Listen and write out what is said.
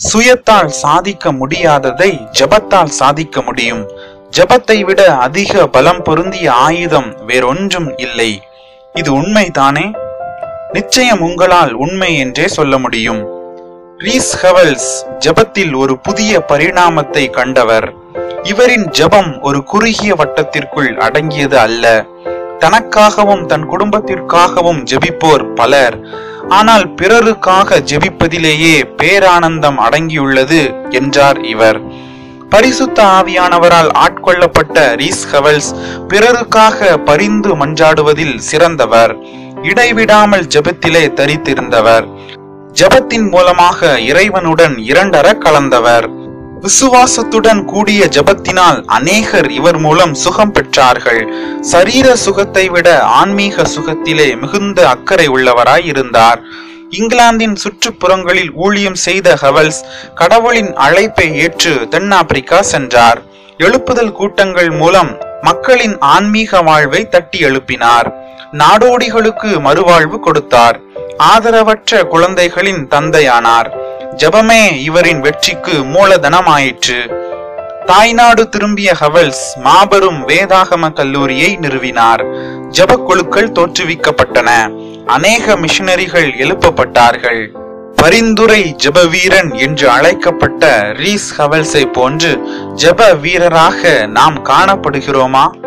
சுயத்தால் சாதிக்க முடியாததை ஜபத்தால் சாதிக்க முடியும் ஜபத்தை விட அதிக பலம் பொருந்திய ஆயுதம் வேறொன்றும் இல்லை இது உண்மைதானே நிச்சயம் உங்களால் உண்மை என்றே சொல்ல முடியும் ரீஸ் ஹெவல்ஸ் ஜபத்தில் ஒரு புதிய பரிணாமத்தை கண்டவர் இவரின் ஜபம் ஒரு குறுகிய வட்டத்திற்குள் அடங்கியது அல்ல தனக்காகவும் தன் குடும்பத்திற்காகவும் ஜெபிப்போர் பலர் ஆனால் பிறருக்காக ஜெபிப்பதிலேயே பேரானந்தம் அடங்கியுள்ளது என்றார் இவர் பரிசுத்த ஆவியானவரால் ஆட்கொள்ளப்பட்ட ரீஸ் ஹெவல்ஸ் பிறருக்காக பரிந்து மன்றாடுவதில் சிறந்தவர் இடைவிடாமல் ஜெபத்திலே தரித்திருந்தவர் ஜெபத்தின் மூலமாக இறைவனுடன் இரண்டர கலந்தவர் விசுவாசத்துடன் கூடிய ஜெபத்தினால் அநேகர் இவர் மூலம் சுகம் பெற்றார்கள் சரீர சுகத்தை விட ஆன்மீக சுகத்திலே மிகுந்த அக்கறை உள்ளவராய் இருந்தார் இங்கிலாந்தின் சுற்றுப்புறங்களில் ஊழியம் செய்த ஹெவல்ஸ் கடவுளின் அழைப்பை ஏற்று தென்னாப்பிரிக்கா சென்றார் எழுப்புதல் கூட்டங்கள் மூலம் மக்களின் ஆன்மீக வாழ்வை தட்டி எழுப்பினார் நாடோடிகளுக்கு மறுவாழ்வு கொடுத்தார் ஆதரவற்ற குழந்தைகளின் தந்தையானார் ஜெபமே இவரின் வெற்றிக்கு மூலதனமாயிற்று தாய்நாடு திரும்பிய ஹவல்ஸ் மாபெரும் வேதாகம கல்லூரியை நிறுவினார் ஜெப குழுக்கள் தோற்றுவிக்கப்பட்டன அநேக மிஷனரிகள் எழுப்பப்பட்டார்கள் பரிந்துரை ஜெப வீரன் என்று அழைக்கப்பட்ட ரீஸ் ஹவல்ஸை போன்று ஜெப வீரராக நாம் காணப்படுகிறோமா